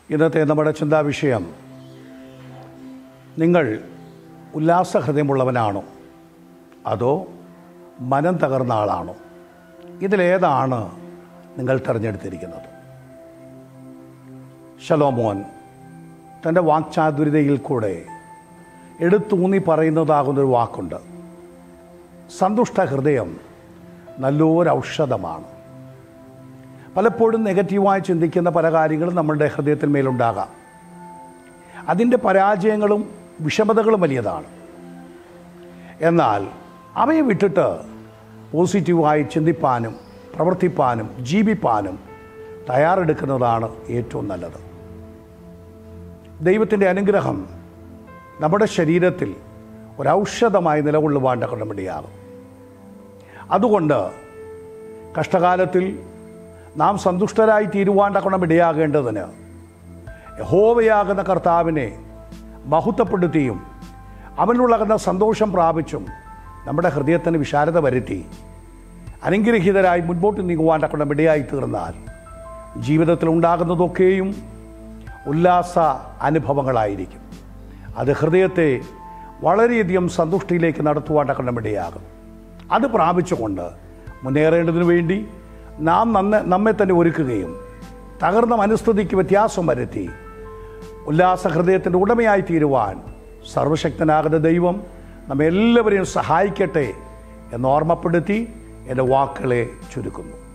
ഇന്നത്തെ നമ്മുടെ ചിന്താവിഷയം നിങ്ങൾ ഉല്ലാസഹൃദയമുള്ളവനാണോ അതോ മനം തകർന്ന ആളാണോ ഇതിലേതാണ് നിങ്ങൾ തിരഞ്ഞെടുത്തിരിക്കുന്നത് ശലോമോൻ തൻ്റെ വാക്ചാതുര്യതയിൽ കൂടെ എടുത്തൂന്നി പറയുന്നതാകുന്നൊരു വാക്കുണ്ട് സന്തുഷ്ട ഹൃദയം നല്ലൊരു ഔഷധമാണ് പലപ്പോഴും നെഗറ്റീവായി ചിന്തിക്കുന്ന പല കാര്യങ്ങളും നമ്മളുടെ ഹൃദയത്തിൽ മേലുണ്ടാകാം അതിൻ്റെ പരാജയങ്ങളും വിഷമതകളും വലിയതാണ് എന്നാൽ അവയെ വിട്ടിട്ട് പോസിറ്റീവായി ചിന്തിപ്പാനും പ്രവർത്തിപ്പാനും ജീവിപ്പാനും തയ്യാറെടുക്കുന്നതാണ് ഏറ്റവും നല്ലത് ദൈവത്തിൻ്റെ അനുഗ്രഹം നമ്മുടെ ശരീരത്തിൽ ഒരൗഷധമായി നിലകൊള്ളുവാൻ കൊണ്ടമിടിയാകും അതുകൊണ്ട് കഷ്ടകാലത്തിൽ നാം സന്തുഷ്ടരായി തീരുവാൻ തക്കണം ഇടയാകേണ്ടതിന് യഹോവയാകുന്ന കർത്താവിനെ മഹത്വപ്പെടുത്തിയും അവനുള്ളകുന്ന സന്തോഷം പ്രാപിച്ചും നമ്മുടെ ഹൃദയത്തിന് വിശാലത വരുത്തി അനുഗ്രഹീതരായി മുൻപോട്ട് നീങ്ങുവാൻ തക്കണം ഇടയായി തീർന്നാൽ ജീവിതത്തിൽ ഉണ്ടാകുന്നതൊക്കെയും ഉല്ലാസ അനുഭവങ്ങളായിരിക്കും അത് ഹൃദയത്തെ വളരെയധികം സന്തുഷ്ടിയിലേക്ക് നടത്തുവാൻ തക്കണം ഇടയാകും അത് പ്രാപിച്ചുകൊണ്ട് മുന്നേറേണ്ടതിനു വേണ്ടി നാം നന്ന നമ്മെ തന്നെ ഒരുക്കുകയും തകർന്ന മനസ്ഥിതിക്ക് വ്യത്യാസം വരുത്തി ഉല്ലാസ ഹൃദയത്തിൻ്റെ ഉടമയായി തീരുവാൻ സർവശക്തനാകുന്ന ദൈവം നമ്മെ എല്ലാവരെയും സഹായിക്കട്ടെ എന്ന് ഓർമ്മപ്പെടുത്തി എൻ്റെ വാക്കുകളെ ചുരുക്കുന്നു